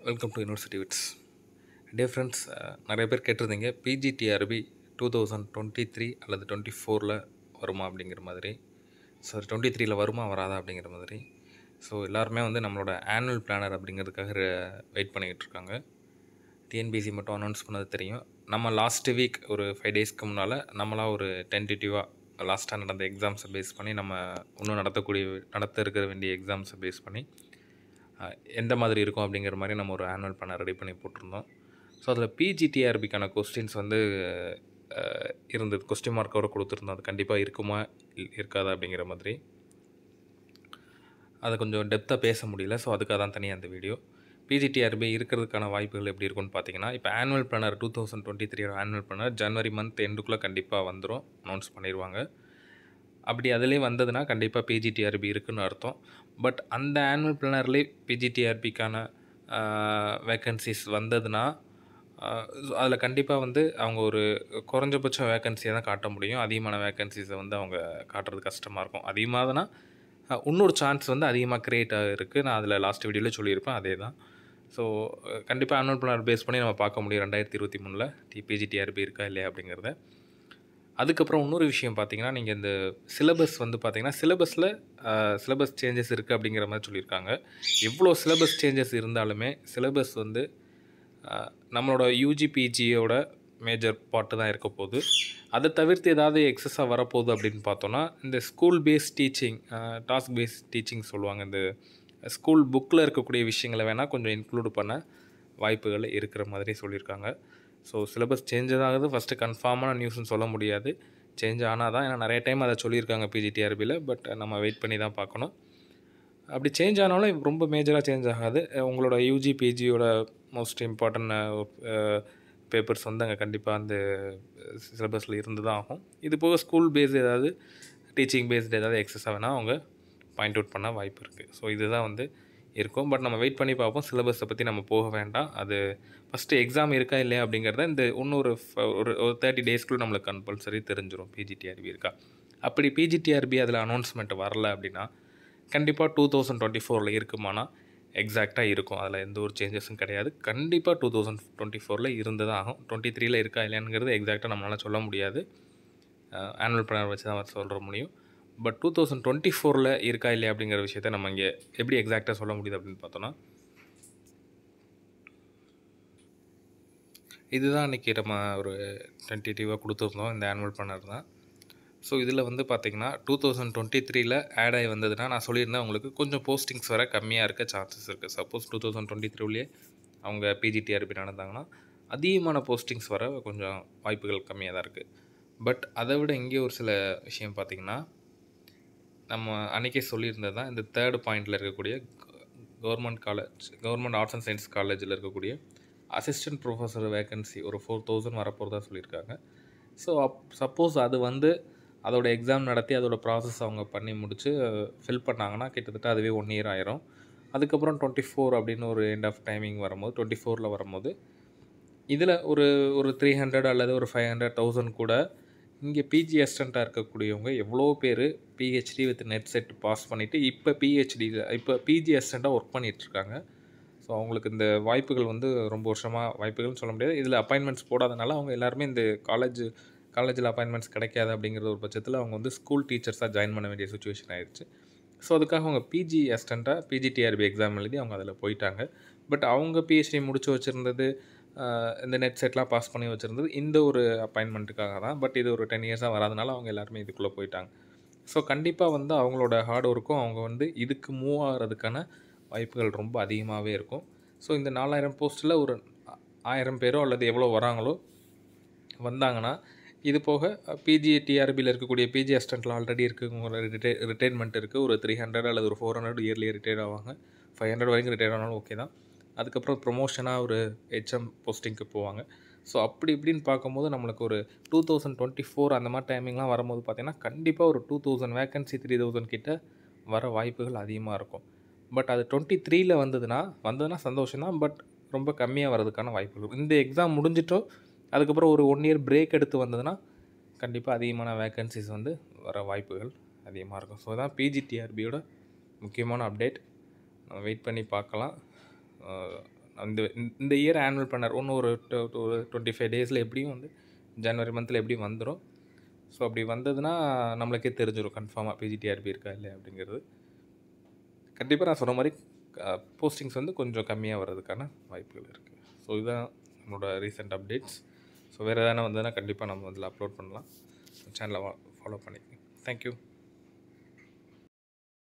Welcome to university wits day friends நிறைய பேர் கேட்டிருந்தீங்க P G T R B two thousand twenty three அல்லது டுவெண்ட்டி ஃபோரில் வருமா அப்படிங்கிற மாதிரி ஸோ டுவெண்ட்டி த்ரீல வருமா வராதா அப்படிங்கிற மாதிரி ஸோ எல்லாருமே வந்து நம்மளோட ஆனுவல் பிளானர் அப்படிங்கிறதுக்காக வெயிட் பண்ணிக்கிட்டு இருக்காங்க டிஎன்பிசி மட்டும் அனௌன்ஸ் பண்ணது தெரியும் நம்ம லாஸ்ட் வீக் ஒரு ஃபைவ் டேஸ்க்கு முன்னால் நம்மளாம் ஒரு டென்டேட்டிவாக லாஸ்ட்டாக நடந்த எக்ஸாம்ஸை பேஸ் பண்ணி நம்ம இன்னும் நடத்தக்கூடிய நடத்த இருக்கிற வேண்டிய எக்ஸாம்ஸை பேஸ் பண்ணி அஹ், எந்த மாதிரி இருக்கும் அப்படிங்கிற மாதிரி நம்ம ஒரு ஆனுவல் பிளானை ரெடி பண்ணி போட்டிருந்தோம் ஸோ அதில் பிஜிடிஆர்பிக்கான கொஸ்டின்ஸ் வந்து அஹ், இருந்தது கொஸ்டின் மார்க்கோட கொடுத்துருந்தோம் அது கண்டிப்பாக இருக்குமா இல்- இருக்காதா அப்படிங்கிற மாதிரி அதை கொஞ்சம் டெப்த்தாக பேச முடியல ஸோ அதுக்காக தான் தனியாக அந்த வீடியோ பிஜிடிஆர்பி இருக்கிறதுக்கான வாய்ப்புகள் எப்படி இருக்கும்னு பார்த்தீங்கன்னா இப்போ annual planner two thousand twenty three annual planner ஜனவரி மந்த் எண்டுக்குள்ளே கண்டிப்பாக வந்துடும் அனௌன்ஸ் பண்ணிடுவாங்க அப்படி அதிலே வந்ததுன்னா கண்டிப்பாக பிஜிடிஆர்பி இருக்குன்னு அர்த்தம் பட் அந்த ஆனுவல் பிளானர்லேயே பிஜிடிஆர்பிக்கான வேக்கன்சிஸ் வந்ததுன்னா அதில் கண்டிப்பாக வந்து அவங்க ஒரு குறைஞ்சபட்ச வேக்கன்சியை தான் காட்ட முடியும் அதிகமான வேக்கன்சிஸை வந்து அவங்க காட்டுறது கஷ்டமாக இருக்கும் அதிகமாகனா இன்னொரு சான்ஸ் வந்து அதிகமாக க்ரியேட் ஆகிருக்கு நான் அதில் லாஸ்ட் வீடியோவில் சொல்லியிருப்பேன் அதே தான் ஸோ கண்டிப்பாக ஆனுவல் பிளானர் பேஸ் பண்ணி நம்ம பார்க்க முடியும் ரெண்டாயிரத்தி இருபத்தி மூணில் டிபிஜிடிஆர்பி இருக்கா இல்லையா அப்படிங்கிறத அதுக்கப்புறம் இன்னொரு விஷயம் பார்த்தீங்கன்னா நீங்கள் இந்த சிலபஸ் வந்து பார்த்தீங்கன்னா சிலபஸில் சிலபஸ் சேஞ்சஸ் இருக்குது அப்படிங்கிற மாதிரி சொல்லியிருக்காங்க எவ்வளோ சிலபஸ் சேஞ்சஸ் இருந்தாலுமே சிலபஸ் வந்து அஹ், நம்மளோட யூஜிபிஜியோட மேஜர் பார்ட்டு தான் இருக்க போகுது அதை தவிர்த்து ஏதாவது எக்ஸஸாக வரப்போகுது அப்படின்னு பார்த்தோன்னா இந்த school based teaching task based teaching சொல்லுவாங்க இந்த ஸ்கூல் புக்கில் இருக்கக்கூடிய விஷயங்களை வேணால் கொஞ்சம் இன்க்ளூட் பண்ண வாய்ப்புகள் இருக்கிற மாதிரி சொல்லியிருக்காங்க ஸோ சிலபஸ் சேஞ்ச் ஆகுது ஃபஸ்ட்டு கன்ஃபார்மான நியூஸ்னு சொல்ல முடியாது சேஞ்ச் ஆனால் தான் ஏன்னா நிறைய டைம் அதை சொல்லியிருக்காங்க பிஜிடிஆர்பியில் பட் நம்ம வெயிட் பண்ணி தான் பார்க்கணும் அப்படி சேஞ்ச் ஆனாலும் ரொம்ப மேஜராக சேஞ்ச் ஆகாது அஹ் உங்களோட யூஜி பிஜியோட மோஸ்ட் இம்பார்ட்டன்ட் பேப்பர்ஸ் வந்து அங்கே கண்டிப்பாக அந்த சிலபஸில் இருந்து தான் ஆகும் இது போக ஸ்கூல் பேஸ் ஏதாவது டீச்சிங் பேஸ்டு ஏதாவது எக்ஸஸாக வேணால் அவங்க பாயிண்ட் அவுட் பண்ண வாய்ப்பு இருக்குது ஸோ இதுதான் வந்து இருக்கும் பட் நம்ம வெயிட் பண்ணி பார்ப்போம் சிலபஸை பற்றி நம்ம போக வேண்டாம் அது ஃபஸ்ட்டு எக்ஸாம் இருக்கா இல்லையா அப்படிங்கிறத இந்த இன்னொரு ஃப- ஒரு ஒரு தேர்ட்டி டேஸ்க்குள்ளே நம்மளுக்கு கம்பல்சரி தெரிஞ்சிடும் பிஜிடிஆர்பி இருக்கா அப்படி பிஜிடிஆர்பி அதில் அனௌன்ஸ்மெண்ட் வரல அப்படின்னா கண்டிப்பாக டூ தௌசண்ட் டுவெண்ட்டி ஃபோரில் இருக்குமானா எக்ஸாக்டாக இருக்கும் அதில் எந்த ஒரு சேஞ்சஸும் கிடையாது கண்டிப்பாக டூ தௌசண்ட் டுவெண்ட்டி ஃபோரில் இருந்து தான் ஆகும் டுவெண்ட்டி த்ரீல இருக்கா இல்லையாங்கிறது எக்ஸாக்டாக நம்மளால் சொல்ல முடியாது ஆனுவல் பிளான் வச்சு தான் சொல்ல முடியும் பட் டூ தௌசண்ட் டுவெண்ட்டி ஃபோரில் இருக்கா இல்லையா அப்படிங்கிற விஷயத்த நம்ம இங்கே எப்படி எக்ஸாக்டாக சொல்ல முடியுது அப்படின்னு பார்த்தோன்னா இதுதான் இன்றைக்கி நம்ம ஒரு டென்டேட்டிவாக கொடுத்துருந்தோம் இந்த ஆனுவல் பிளானர் தான் ஸோ இதில் வந்து பார்த்திங்கன்னா டூ தௌசண்ட் டுவெண்ட்டி த்ரீல ஆட் ஆகி வந்ததுன்னா நான் சொல்லியிருந்தேன் உங்களுக்கு கொஞ்சம் போஸ்டிங்ஸ் வர கம்மியாக இருக்க சான்சஸ் இருக்குது சப்போஸ் டூ தௌசண்ட் டுவெண்ட்டி த்ரீலேயே அவங்க பிஜிடிஆர்பி நடந்தாங்கன்னா அதிகமான போஸ்டிங்ஸ் வர கொஞ்சம் வாய்ப்புகள் கம்மியாக தான் இருக்குது பட் அதை விட இங்கே ஒரு சில விஷயம் பார்த்திங்கன்னா நம்ம அன்றைக்கே சொல்லியிருந்தது தான் இந்த தேர்ட் பாயிண்டில் இருக்கக்கூடிய government college government arts and science காலேஜில் இருக்கக்கூடிய அசிஸ்டன்ட் ப்ரொஃபஸர் வேகன்சி ஒரு ஃபோர் தௌசண்ட் வரப்போகிறதா சொல்லியிருக்காங்க ஸோ அப் சப்போஸ் அது வந்து அதோட எக்ஸாம் நடத்தி அதோட ப்ராசஸ் அவங்க பண்ணி முடித்து ஃபில் பண்ணாங்கன்னா கிட்டத்தட்ட அதுவே ஒன் இயர் ஆயிரும் அதுக்கப்புறம் டுவெண்ட்டி ஃபோர் அப்படின்னு ஒரு எண்ட் ஆஃப் டைமிங் வரும்போது டுவெண்ட்டி ஃபோரில் வரும்போது இதில் ஒரு ஒரு த்ரீ ஹண்ட்ரட் அல்லது ஒரு ஃபைவ் ஹண்ட்ரட் தௌசண்ட் கூட இங்கே பிஜி அசிஸ்டண்ட்டாக இருக்கக்கூடியவங்க எவ்வளோ பேர் P H D with net set pass பண்ணிவிட்டு இப்போ பிஹெச்டி இப்போ பிஜி அசிஸ்டண்ட்டாக ஒர்க் பண்ணிகிட்ருக்காங்க ஸோ அவங்களுக்கு இந்த வாய்ப்புகள் வந்து ரொம்ப வருஷமாக வாய்ப்புகள்னு சொல்ல முடியாது இதில் அப்பாயின்மெண்ட்ஸ் போடாதனால அவங்க எல்லாருமே இந்த காலேஜ் காலேஜில் அப்பாயின்மெண்ட்ஸ் கிடைக்காது அப்படிங்கிற ஒரு பட்சத்தில் அவங்க வந்து ஸ்கூல் டீச்சர்ஸாக ஜாயின் பண்ண வேண்டிய சுச்சுவேஷன் ஆயிடுச்சு ஸோ அதுக்காக அவங்க பிஜி அசிஸ்டண்ட்டாக பிஜிடிஆர்பி எக்ஸாம் எழுதி அவங்க அதில் போயிட்டாங்க பட் அவங்க பிஹெச்டி முடிச்சு வச்சுருந்தது இந்த நெட் செட்லாம் பாஸ் பண்ணி வச்சுருந்தது இந்த ஒரு அப்பாயின்மெண்ட்டுக்காக தான் பட் இது ஒரு டென் இயர்ஸாக வராதனால அவங்க எல்லாருமே இதுக்குள்ளே போயிட்டாங்க ஸோ கண்டிப்பாக வந்து அவங்களோட ஹார்ட் ஒர்க்கும் அவங்க வந்து இதுக்கு மூவ் ஆகிறதுக்கான வாய்ப்புகள் ரொம்ப அதிகமாகவே இருக்கும் ஸோ இந்த நாலாயிரம் போஸ்ட்டில் ஒரு ஆயிரம் பேரோ அல்லது எவ்வளோ வராங்களோ வந்தாங்கன்னா இது போக பிஜி டிஆர்பியில் இருக்கக்கூடிய பிஜி அசிஸ்டண்ட்டில் ஆல்ரெடி இருக்கவங்க ரிட்டை ரிட்டைர்மெண்ட் இருக்குது ஒரு த்ரீ ஹண்ட்ரட் அல்லது ஒரு ஃபோர் ஹண்ட்ரட் இயர்லி ரிட்டையர் ஆவாங்க ஃபைவ் ஹண்ட்ரட் வரைக்கும் ரிட்டையர் ஆனாலும் ஓகே தான் அதுக்கப்புறம் ப்ரொமோஷனாக ஒரு ஹெச்எம் போஸ்டிங்க்கு போவாங்க ஸோ அப்படி இப்படின்னு பார்க்கும்போது நம்மளுக்கு ஒரு டூ தௌசண்ட் டுவெண்ட்டி ஃபோர் அந்த மாதிரி டைமிங்லாம் வரும்போது பார்த்தீங்கன்னா கண்டிப்பாக ஒரு two thousand vacancy three thousand கிட்ட வர வாய்ப்புகள் அதிகமாக இருக்கும் பட் அது டுவெண்ட்டி த்ரீல வந்ததுன்னா வந்ததுன்னா சந்தோஷம் தான் பட் ரொம்ப கம்மியாக வர்றதுக்கான வாய்ப்புகள் இருக்கும். இந்த எக்ஸாம் முடிஞ்சிட்டோ அதுக்கப்புறம் ஒரு ஒன் இயர் பிரேக் எடுத்து வந்ததுன்னா கண்டிப்பாக அதிகமான வேக்கன்சிஸ் வந்து வர வாய்ப்புகள் அதிகமாக இருக்கும் ஸோ தான் பிஜிடிஆர்பியோட முக்கியமான அப்டேட் நம்ம வெயிட் பண்ணி பார்க்கலாம் இந்த இந்த இயர் ஆனுவல் பண்ணார் இன்னும் ஒரு ஒரு டுவெண்ட்டி ஃபைவ் டேஸில் எப்படியும் வந்து ஜனவரி மந்தில் எப்படியும் வந்துடும் ஸோ அப்படி வந்ததுன்னா நம்மளுக்கே தெரிஞ்சிடும் கன்ஃபார்மாக பிஜிடிஆர்பி இருக்கா இல்லையா அப்படிங்கிறது கண்டிப்பாக நான் சொன்ன மாதிரி போஸ்டிங்ஸ் வந்து கொஞ்சம் கம்மியாக வர்றதுக்கான வாய்ப்புகள் இருக்குது ஸோ இதுதான் நம்மளோட ரீசெண்ட் அப்டேட்ஸ் ஸோ வேறு எதனா வந்ததுன்னா கண்டிப்பாக நம்ம அதில் அப்லோட் பண்ணலாம் சேனலை ஃபாலோ பண்ணிக்கோங்க தேங்க்யூ